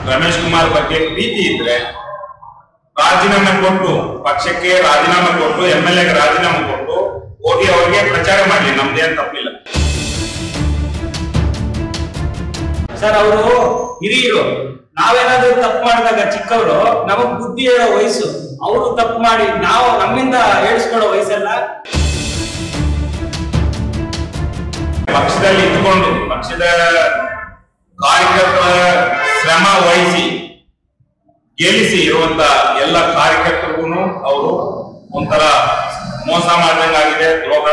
ರಮೇಶ್ ಕುಮಾರ್ ಬಗ್ಗೆ ಪ್ರೀತಿ ಇದ್ರೆ ರಾಜೀನಾಮೆ ಕೊಟ್ಟು ಪಕ್ಷಕ್ಕೆ ರಾಜೀನಾಮೆ ಕೊಟ್ಟು ಎಂ ಎಲ್ ಎಗೆ ರಾಜೀನಾಮೆ ಕೊಟ್ಟು ಹೋಗಿ ಅವ್ರಿಗೆ ಪ್ರಚಾರ ಮಾಡ್ಲಿ ನಮ್ದೇನ್ ತಪ್ಪಿಲ್ಲ ಸರ್ ಅವರು ಹಿರಿಯರು ನಾವೇನಾದ್ರೂ ತಪ್ಪು ಮಾಡಿದಾಗ ಚಿಕ್ಕವರು ನಮಗ್ ಬುದ್ಧಿ ಹೇಳೋ ವಯಸ್ಸು ಅವರು ತಪ್ಪು ಮಾಡಿ ನಾವು ನಮ್ಮಿಂದ ಹೇಳಿಸ್ಕೊಳ್ಳೋ ವಯಸ್ಸಲ್ಲ ಪಕ್ಷದಲ್ಲಿ ಇದ್ದುಕೊಂಡು ಪಕ್ಷದ ಕಾರ್ಯಕರ್ತರ ಶ್ರಮ ವಹಿಸಿ ಗೆಲ್ಲಿಸಿ ಇರುವಂತ ಎಲ್ಲ ಕಾರ್ಯಕರ್ತರಿಗೂ ಅವರು ಒಂಥರ ಮೋಸ ಮಾಡ್ದಂಗಾಗಿದೆ ದ್ರೋಹ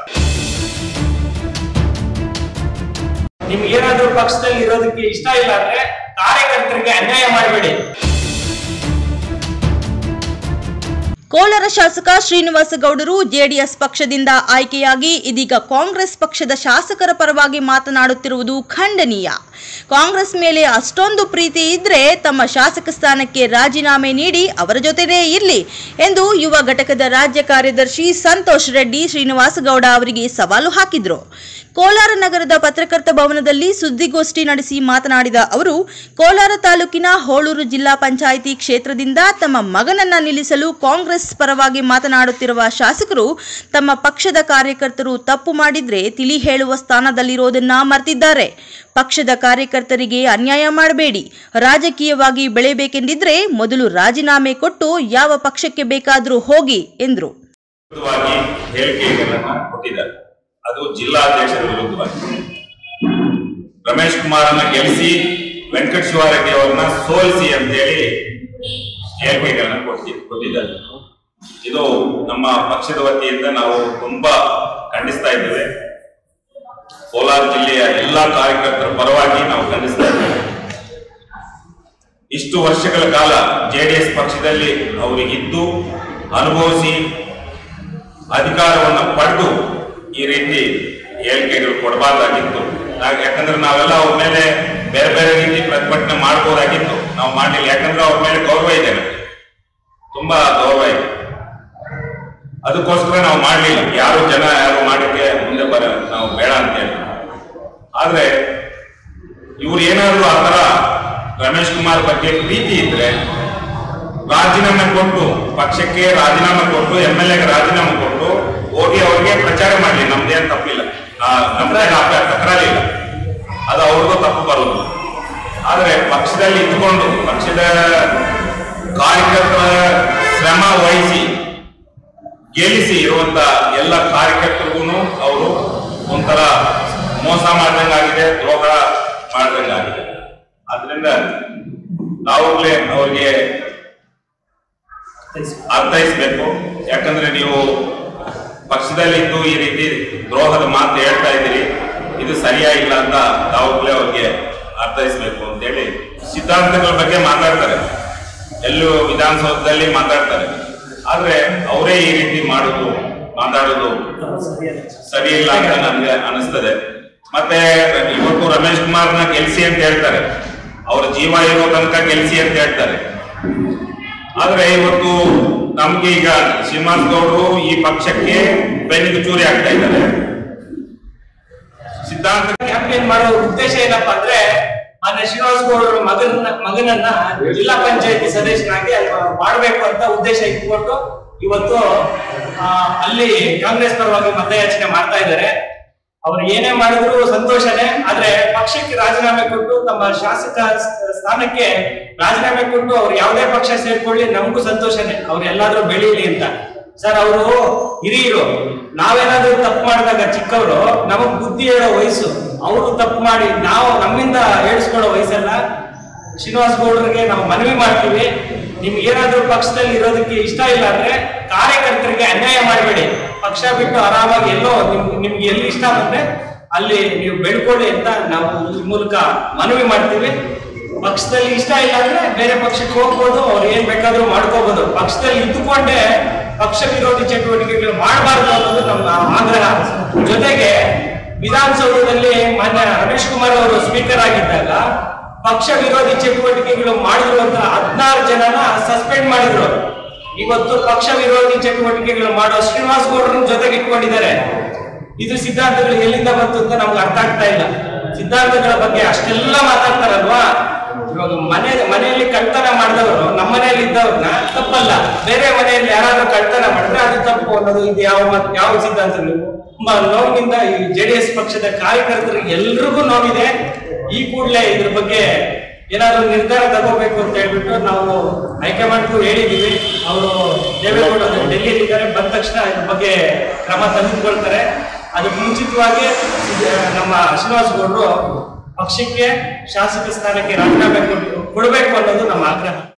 ನಿಮ್ಗೆ ಏನಾದ್ರೂ ಪಕ್ಷದಲ್ಲಿ ಇರೋದಕ್ಕೆ ಇಷ್ಟ ಇಲ್ಲ ಅಂದ್ರೆ ಕಾರ್ಯಕರ್ತರಿಗೆ ಅನ್ಯಾಯ ಮಾಡಬೇಡಿ ಕೋಲಾರ ಶಾಸಕ ಶ್ರೀನಿವಾಸ ಗೌಡರು ಜೆಡಿಎಸ್ ಪಕ್ಷದಿಂದ ಆಯ್ಕೆಯಾಗಿ ಇದೀಗ ಕಾಂಗ್ರೆಸ್ ಪಕ್ಷದ ಶಾಸಕರ ಪರವಾಗಿ ಮಾತನಾಡುತ್ತಿರುವುದು ಖಂಡನೀಯ ಕಾಂಗ್ರೆಸ್ ಮೇಲೆ ಅಷ್ಟೊಂದು ಪ್ರೀತಿ ಇದ್ರೆ ತಮ್ಮ ಶಾಸಕ ಸ್ಥಾನಕ್ಕೆ ರಾಜೀನಾಮೆ ನೀಡಿ ಅವರ ಜೊತೆನೇ ಇರಲಿ ಎಂದು ಯುವ ಘಟಕದ ರಾಜ್ಯ ಕಾರ್ಯದರ್ಶಿ ಸಂತೋಷ್ ರೆಡ್ಡಿ ಶ್ರೀನಿವಾಸ ಗೌಡ ಅವರಿಗೆ ಸವಾಲು ಹಾಕಿದ್ರು ಕೋಲಾರ ನಗರದ ಪತ್ರಕರ್ತ ಭವನದಲ್ಲಿ ಸುದ್ದಿಗೋಷ್ಠಿ ನಡೆಸಿ ಮಾತನಾಡಿದ ಅವರು ಕೋಲಾರ ತಾಲೂಕಿನ ಹೋಳೂರು ಜಿಲ್ಲಾ ಪಂಚಾಯಿತಿ ಕ್ಷೇತ್ರದಿಂದ ತಮ್ಮ ಮಗನನ್ನ ನಿಲ್ಲಿಸಲು ಕಾಂಗ್ರೆಸ್ ಪರವಾಗಿ ಮಾತನಾಡುತ್ತಿರುವ ಶಾಸಕರು ತಮ್ಮ ಪಕ್ಷದ ಕಾರ್ಯಕರ್ತರು ತಪ್ಪು ಮಾಡಿದ್ರೆ ತಿಳಿ ಹೇಳುವ ಸ್ಥಾನದಲ್ಲಿರೋದನ್ನ ಮರ್ತಿದ್ದಾರೆ ಪಕ್ಷದ ಕಾರ್ಯಕರ್ತರಿಗೆ ಅನ್ಯಾಯ ಮಾಡಬೇಡಿ ರಾಜಕೀಯವಾಗಿ ಬೆಳೆಯಬೇಕೆಂದಿದ್ರೆ ಮೊದಲು ರಾಜೀನಾಮೆ ಕೊಟ್ಟು ಯಾವ ಪಕ್ಷಕ್ಕೆ ಬೇಕಾದರೂ ಹೋಗಿ ಎಂದರು ವಿರುದ್ಧವಾಗಿ ಹೇಳಿಕೆಗಳನ್ನ ಕೊಟ್ಟಿದ್ದಾರೆ ಅದು ಜಿಲ್ಲಾಧ್ಯಕ್ಷರ ವಿರುದ್ಧವಾಗಿ ರಮೇಶ್ ಕುಮಾರನ್ನ ಗೆಲ್ಲಿಸಿ ವೆಂಕಟ ಶಿವಾರೆಡ್ಡಿ ಅವರನ್ನ ಸೋಲಿಸಿ ಅಂತೇಳಿ ಹೇಳಿಕೆಗಳನ್ನ ಕೊಟ್ಟಿ ಕೊಟ್ಟಿದ್ದಾರೆ ಇದು ನಮ್ಮ ಪಕ್ಷದ ವತಿಯಿಂದ ನಾವು ತುಂಬಾ ಖಂಡಿಸ್ತಾ ಇದ್ದೇವೆ ಕೋಲಾರ ಜಿಲ್ಲೆಯ ಎಲ್ಲಾ ಕಾರ್ಯಕರ್ತರ ಪರವಾಗಿ ನಾವು ಖಂಡಿಸ್ತಾ ಇದ್ದೇವೆ ಇಷ್ಟು ವರ್ಷಗಳ ಕಾಲ ಜೆಡಿಎಸ್ ಪಕ್ಷದಲ್ಲಿ ಅವರಿಗಿದ್ದು ಅನುಭವಿಸಿ ಅಧಿಕಾರವನ್ನು ಪಡೆದು ಈ ರೀತಿ ಹೇಳಿಕೆಗಳು ಕೊಡಬಾರ್ದಾಗಿತ್ತು ನಾವ್- ಯಾಕಂದ್ರೆ ನಾವೆಲ್ಲ ಅವ್ರ ಮೇಲೆ ಬೇರೆ ಬೇರೆ ರೀತಿ ಪ್ರತಿಭಟನೆ ಮಾಡ್ಬೋದಾಗಿತ್ತು ನಾವು ಮಾಡಲಿಲ್ಲ ಯಾಕಂದ್ರೆ ಅವ್ರ ಮೇಲೆ ಗೌರವ ಇದೆ ನಮ್ಗೆ. ತುಂಬಾ ಗೌರವ ಇದೆ ಅದಕ್ಕೋಸ್ಕರ ನಾವು ಮಾಡಲಿಲ್ಲ ಯಾರು ಜನ ಯಾರು ಮಾಡಕ್ಕೆ ಮುಂದೆ ಬರ ನಾವು ಬೇಡ ಅಂತೇಳಿ ಆದ್ರೆ ಇವ್ರು ಏನಾದ್ರು ಆ ತರ ರಮೇಶ್ ಕುಮಾರ್ ಬಗ್ಗೆ ಪ್ರೀತಿ ಇದ್ರೆ ರಾಜೀನಾಮೆ ಕೊಟ್ಟು ಪಕ್ಷಕ್ಕೆ ರಾಜೀನಾಮೆ ಕೊಟ್ಟು ಎಂ ಎಲ್ ಎಗೆ ರಾಜೀನಾಮೆ ಕೊಟ್ಟು ಹೋಗಿ ಅವ್ರಿಗೆ ಪ್ರಚಾರ ಮಾಡ್ಲಿ ನಮ್ದೇನ್ ತಪ್ಪಿಲ್ಲ ಆ, ನಮ್ದೇನ್ ಅಪ- ತಕರಾರಿಲ್ಲ ಅದು ಅವ್ರಿಗೂ ತಪ್ಪು ಬರೋದು ಆದ್ರೆ ಪಕ್ಷದಲ್ಲಿ ಇದ್ದುಕೊಂಡು ಪಕ್ಷದ ಕಾರ್ಯಕರ್ತರ ಶ್ರಮ ವಹಿಸಿ ಗೆಲ್ಲಿಸಿ ಇರುವಂತ ಎಲ್ಲ ಕಾರ್ಯಕರ್ತರಿಗೂ ಅವರು ಒಂಥರ ಮೋಸ ಮಾಡ್ದಂಗಾಗಿದೆ ದ್ರೋಹ ಮಾಡ್ದಂಗಾಗಿದೆ ಆದ್ರಿಂದ ನಾವಾಗ್ಲೇ ಅವ್ರಿಗೆ ಅರ್ಥೈಸ್ಬೇಕು ಯಾಕಂದ್ರೆ ನೀವು ಪಕ್ಷದಲ್ಲಿದ್ದು ಈ ರೀತಿ ದ್ರೋಹದ ಮಾತು ಹೇಳ್ತಾ ಇದ್ದೀರಿ ಇದು ಸರಿಯಾಗಿಲ್ಲ ಅಂತ ತಾವಾಗ್ಲೇ ಅವ್ರಿಗೆ ಅರ್ಥೈಸ್ಬೇಕು ಅಂತೇಳಿ ಸಿದ್ಧಾಂತಗಳ ಬಗ್ಗೆ ಮಾತಾಡ್ತಾರೆ ಎಲ್ಲೂ ವಿಧಾನಸೌಧದಲ್ಲಿ ಮಾತಾಡ್ತಾರೆ ಆದ್ರೆ ಅವರೇ ಈ ರೀತಿ ಮಾಡುದು ಮಾತಾಡೋದು ಸರಿ ಇಲ್ಲ ಅಂತ ನನ್ಗೆ ಅನಿಸ್ತದೆ ಮತ್ತೆ ಇವತ್ತು ರಮೇಶ್ ಕುಮಾರ್ನ ಗೆಲ್ಸಿ ಅಂತ ಹೇಳ್ತಾರೆ ಅವ್ರ ಜೀವ ಇರೋ ತನಕ ಗೆಲ್ಸಿ ಅಂತ ಹೇಳ್ತಾರೆ ಆದ್ರೆ ಇವತ್ತು ನಮ್ಗೆ ಈಗ ಶ್ರೀನಿವಾಸ್ ಗೌಡರು ಈ ಪಕ್ಷಕ್ಕೆ ಬೆನ್ನಿಗೆ ಚೂರಿ ಆಗ್ತಾ ಇದ್ದಾರೆ ಸಿದ್ಧಾಂತ ಕ್ಯಾಂಪೇನ್ ಮಾಡೋ ಉದ್ದೇಶ ಏನಪ್ಪಾ ಅಂದ್ರೆ ಮಾನ್ಯ ಶ್ರೀನಿವಾಸ ಗೌಡರ ಮಗನ ಮಗನನ್ನ ಜಿಲ್ಲಾ ಪಂಚಾಯತಿ ಸದಸ್ಯನಾಗಿ ಅಲ್ಲಿ ಮಾಡ್ಬೇಕು ಅಂತ ಉದ್ದೇಶ ಇಟ್ಕೊಂಡು ಇವತ್ತು ಆ, ಅಲ್ಲಿ ಕಾಂಗ್ರೆಸ್ ಪರವಾಗಿ ಮತಯಾಚನೆ ಮಾಡ್ತಾ ಇದ್ದಾರೆ ಅವ್ರು ಏನೇ ಮಾಡಿದ್ರು ಸಂತೋಷನೇ ಆದ್ರೆ ಪಕ್ಷಕ್ಕೆ ರಾಜೀನಾಮೆ ಕೊಟ್ಟು ತಮ್ಮ ಶಾಸಕ ಸ್- ಸ್ಥಾನಕ್ಕೆ ರಾಜೀನಾಮೆ ಕೊಟ್ಟು ಅವ್ರು ಯಾವುದೇ ಪಕ್ಷ ಸೇರ್ಕೊಳ್ಳಿ ನಮಗೂ ಸಂತೋಷನೇ ಅವ್ರು ಎಲ್ಲಾದ್ರೂ ಬೆಳೀಲಿ ಅಂತ ಸರ್ ಅವರು ಹಿರಿಯರು ನಾವೇನಾದ್ರೂ ತಪ್ಪು ಮಾಡಿದಾಗ ಚಿಕ್ಕವರು ನಮಗ್ ಬುದ್ಧಿ ಹೇಳೋ ವಯಸ್ಸು ಅವರು ತಪ್ಪು ಮಾಡಿ ನಾವು ನಮ್ಮಿಂದ ಹೇಳಿಸ್ಕೊಳ್ಳೋ ವಯಸ್ಸಲ್ಲ ಶ್ರೀನಿವಾಸ ಗೌಡರಿಗೆ ನಾವು ಮನವಿ ಮಾಡ್ತೀವಿ ನಿಮ್ಗೆ ಏನಾದ್ರೂ ಪಕ್ಷದಲ್ಲಿ ಇರೋದಕ್ಕೆ ಇಷ್ಟ ಇಲ್ಲ ಅಂದ್ರೆ ಕಾರ್ಯಕರ್ತರಿಗೆ ಅನ್ಯಾಯ ಮಾಡಬೇಡಿ ಪಕ್ಷ ಬಿಟ್ಟು ಆರಾಮಾಗಿ ಎಲ್ಲೋ ನಿಮ್ ನಿಮ್ಗೆ ಎಲ್ಲಿ ಇಷ್ಟ ಬಂದ್ರೆ ಅಲ್ಲಿ ನೀವು ಬೆಳ್ಕೊಳ್ಳಿ ಅಂತ ನಾವು ಈ ಮೂಲಕ ಮನವಿ ಮಾಡ್ತೀವಿ ಪಕ್ಷದಲ್ಲಿ ಇಷ್ಟ ಇಲ್ಲ ಅಂದ್ರೆ ಬೇರೆ ಪಕ್ಷಕ್ಕೆ ಹೋಗ್ಬೋದು ಅವ್ರು ಏನ್ ಬೇಕಾದ್ರೂ ಮಾಡ್ಕೋಬಹುದು ಪಕ್ಷದಲ್ಲಿ ಇದ್ದುಕೊಂಡೇ ಪಕ್ಷ ವಿರೋಧಿ ಚಟುವಟಿಕೆಗಳು ಮಾಡಬಾರ್ದು ಅನ್ನೋದು ನಮ್ಮ ಆಗ್ರಹ ಜೊತೆಗೆ ವಿಧಾನಸೌಧದಲ್ಲಿ ಮಾನ್ಯ ರಮೇಶ್ ಕುಮಾರ್ ಅವರು ಸ್ಪೀಕರ್ ಆಗಿದ್ದಾಗ ಪಕ್ಷ ವಿರೋಧಿ ಚಟುವಟಿಕೆಗಳು ಮಾಡಿದ್ರು ಅಂತ ಹದಿನಾರು ಜನನ ಸಸ್ಪೆಂಡ್ ಮಾಡಿದ್ರು ಇವತ್ತು ಪಕ್ಷ ವಿರೋಧಿ ಚಟುವಟಿಕೆಗಳು ಮಾಡೋ ಶ್ರೀನಿವಾಸ್ ಗೌಡ್ರನ್ನ ಜೊತೆಗೆ ಇಟ್ಕೊಂಡಿದ್ದಾರೆ ಇದು ಸಿದ್ಧಾಂತಗಳು ಎಲ್ಲಿಂದ ಬಂತು ಅಂತ ನಮ್ಗೆ ಅರ್ಥ ಆಗ್ತಾ ಇಲ್ಲ ಸಿದ್ಧಾಂತಗಳ ಬಗ್ಗೆ ಅಷ್ಟೆಲ್ಲ ಮಾತಾಡ್ತಾರಲ್ವಾ ಇವಾಗ ಮನೆ ಮನೆಯಲ್ಲಿ ಕಳ್ತನ ಮಾಡಿದವರು ನಮ್ಮ ಮನೆಯಲ್ಲಿ ಇದ್ದವ್ರನ್ನ ತಪ್ಪಲ್ಲ ಬೇರೆ ಮನೆಯಲ್ಲಿ ಯಾರಾದ್ರೂ ಕಳ್ತನ ಮಾಡಿದ್ರೆ ಅದು ತಪ್ಪು ಅನ್ನೋದು ಇದು ಯಾವ ಮತ್ ಯಾವ ಸಿದ್ಧಾಂತ ನೀವು ತುಂಬಾ ನೋವಿನಿಂದ ಈ ಜೆಡಿಎಸ್ ಪಕ್ಷದ ಕಾರ್ಯಕರ್ತರಿಗೆ ಎಲ್ರಿಗೂ ನೋವಿದೆ ಈ ಕೂಡಲೇ ಇದ್ರ ಬಗ್ಗೆ ಏನಾದ್ರು ನಿರ್ಧಾರ ತಗೋಬೇಕು ಅಂತ ಹೇಳ್ಬಿಟ್ಟು ನಾವು ಹೈಕಮಾಂಡ್ಗೂ ಹೇಳಿದೀವಿ ಅವರು ದೇವೇಗೌಡ ಡೆಲ್ಲಿಯಲ್ಲಿ ಇದ್ದಾರೆ ಬಂದ ತಕ್ಷಣ ಇದ್ರ ಬಗ್ಗೆ ಕ್ರಮ ತೆಗೆದುಕೊಳ್ತಾರೆ ಅದಕ್ಕೆ ಮುಂಚಿತವಾಗಿ ಇದು ನಮ್ಮ ಶ್ರೀನಿವಾಸ ಗೌಡರು ಪಕ್ಷಕ್ಕೆ ಶಾಸಕ ಸ್ಥಾನಕ್ಕೆ ರಾಜೀನಾಮೆ ಕೊಡ್- ಕೊಡ್ಬೇಕು ಅನ್ನೋದು ನಮ್ಮ ಆಗ್ರಹ